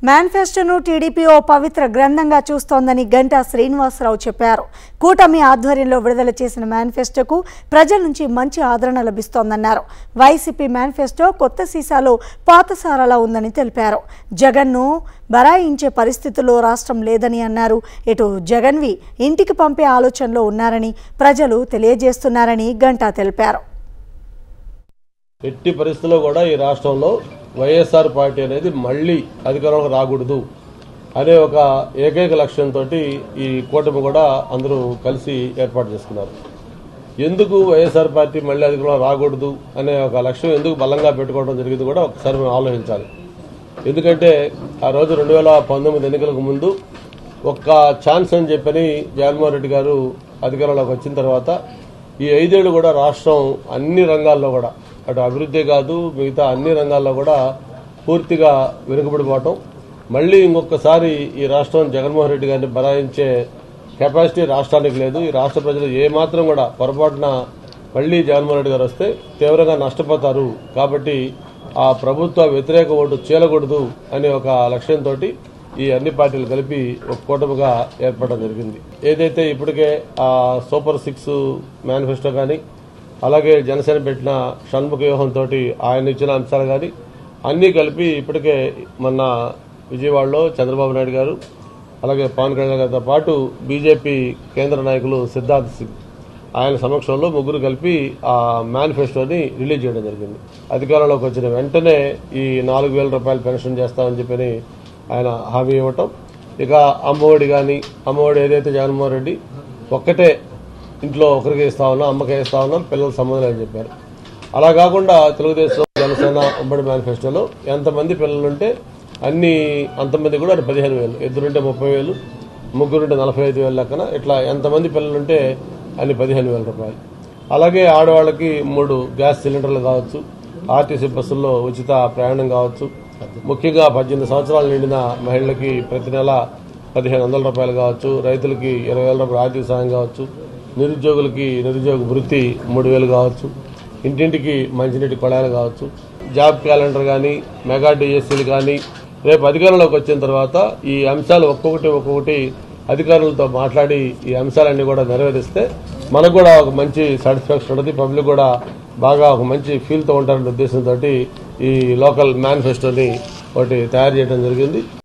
మేనిఫెస్టోను టీడీపీ ఓ పవిత్ర గ్రంథంగా చూస్తోందని గంటా శ్రీనివాసరావు చెప్పారు కూటమి ఆధ్వర్యంలో విడుదల చేసిన మేనిఫెస్టోకు ప్రజల నుంచి మంచి ఆదరణ లభిస్తోందన్నారు వైసీపీ మేనిఫెస్టో కొత్త సీసాలో పాతసారాలా ఉందని తెలిపారు జగన్ను బరాయించే పరిస్థితుల్లో రాష్ట్రం లేదని అన్నారు ఇటు జగన్వి ఇంటికి పంపే ఆలోచనలో ఉన్నారని ప్రజలు తెలియజేస్తున్నారని గంటా తెలిపారు ఎట్టి పరిస్థితుల్లో కూడా ఈ రాష్ట్రంలో వైఎస్ఆర్ పార్టీ అనేది మళ్లీ అధికారంలోకి రాకూడదు అనే ఒక ఏకైక లక్ష్యంతో ఈ కూటమి కూడా అందరూ కలిసి ఏర్పాటు చేసుకున్నారు ఎందుకు వైఎస్ఆర్ పార్టీ మళ్లీ అధికారంలో రాకూడదు అనే ఒక లక్ష్యం ఎందుకు బలంగా పెట్టుకోవడం జరిగింది కూడా ఒకసారి మనం ఆలోచించాలి ఎందుకంటే ఆ రోజు రెండు వేల పంతొమ్మిది ఎన్నికలకు ముందు ఒక్క ఛాన్స్ అని చెప్పని జగన్మోహన్ రెడ్డి గారు అధికారంలోకి వచ్చిన తర్వాత ఈ ఐదేళ్లు కూడా రాష్ట్రం అన్ని రంగాల్లో కూడా అటు అభివృద్ధి కాదు మిగతా అన్ని రంగాల్లో కూడా పూర్తిగా వెనుకబడిపోవటం మళ్ళీ ఇంకొకసారి ఈ రాష్ట్రం జగన్మోహన్ రెడ్డి గారిని బరాయించే కెపాసిటీ రాష్ట్రానికి లేదు ఈ రాష్ట్ర ప్రజలు ఏమాత్రం కూడా పొరపాటున మళ్లీ జగన్మోహన్ రెడ్డి గారు వస్తే తీవ్రంగా నష్టపోతారు కాబట్టి ఆ ప్రభుత్వ వ్యతిరేక ఓటు చీలకూడదు అనే ఒక లక్ష్యంతో ఈ అన్ని పార్టీలు కలిపి ఒక కూటమిగా ఏర్పడడం జరిగింది ఏదైతే ఇప్పటికే ఆ సూపర్ సిక్స్ మేనిఫెస్టో కానీ అలాగే జనసేన పెట్టిన షణ్ముఖ వ్యూహంతో ఆయన ఇచ్చిన అంశాలు కానీ అన్నీ కలిపి ఇప్పటికే మొన్న విజయవాడలో చంద్రబాబు నాయుడు గారు అలాగే పవన్ కళ్యాణ్ గారితో పాటు బీజేపీ కేంద్ర నాయకులు సిద్ధార్థ్ సింగ్ ఆయన సమక్షంలో ముగ్గురు కలిపి ఆ మేనిఫెస్టోని రిలీజ్ చేయడం జరిగింది అధికారంలోకి వచ్చిన వెంటనే ఈ నాలుగు వేల రూపాయలు పెన్షన్ చేస్తామని చెప్పని ఆయన హామీ ఇవ్వటం ఇక అమ్మఒడి కానీ అమ్మఒడి ఏదైతే జగన్మోహన్ రెడ్డి ఒక్కటే ఇంట్లో ఒకరికి ఇస్తా ఉన్నాం అమ్మకి ఇస్తా ఉన్నాం పిల్లల సంబంధం అని చెప్పారు అలా కాకుండా తెలుగుదేశం జనసేన ఉమ్మడి మేనిఫెస్టోలో ఎంతమంది పిల్లలుంటే అన్ని అంతమంది కూడా పదిహేను వేలు ఇద్దరుంటే ముప్పై వేలు ముగ్గురుంటే నలభై ఐదు వేలు లెక్కన ఇట్లా ఎంతమంది పిల్లలుంటే అన్ని పదిహేను వేల రూపాయలు అలాగే ఆడవాళ్ళకి మూడు గ్యాస్ సిలిండర్లు కావచ్చు ఆర్టీసీ బస్సుల్లో ఉచిత ప్రయాణం కావచ్చు ముఖ్యంగా పద్దెనిమిది సంవత్సరాలు నిండిన మహిళలకి ప్రతి నెల పదిహేను వందల రూపాయలు కావచ్చు రైతులకి ఇరవై వేల రూపాయలు ఆర్థిక సాయం కావచ్చు నిరుద్యోగులకి నిరుద్యోగ వృత్తి మూడు వేలు కావచ్చు ఇంటింటికి మంచినీటి కొళాయిలు కావచ్చు జాబ్ క్యాలెండర్ కానీ మెగా డిఎస్సీలు కానీ రేపు అధికారంలోకి వచ్చిన తర్వాత ఈ అంశాలు ఒక్కొక్కటి ఒక్కొక్కటి అధికారులతో మాట్లాడి ఈ అంశాలన్నీ కూడా నెరవేరిస్తే మనకు కూడా ఒక మంచి సాటిస్ఫాక్షన్ ఉంటుంది పబ్లిక్ కూడా బాగా ఒక మంచి ఫీల్తో ఉంటారనే ఉద్దేశంతో ఈ లోకల్ మేనిఫెస్టోని ఒకటి తయారు చేయడం జరిగింది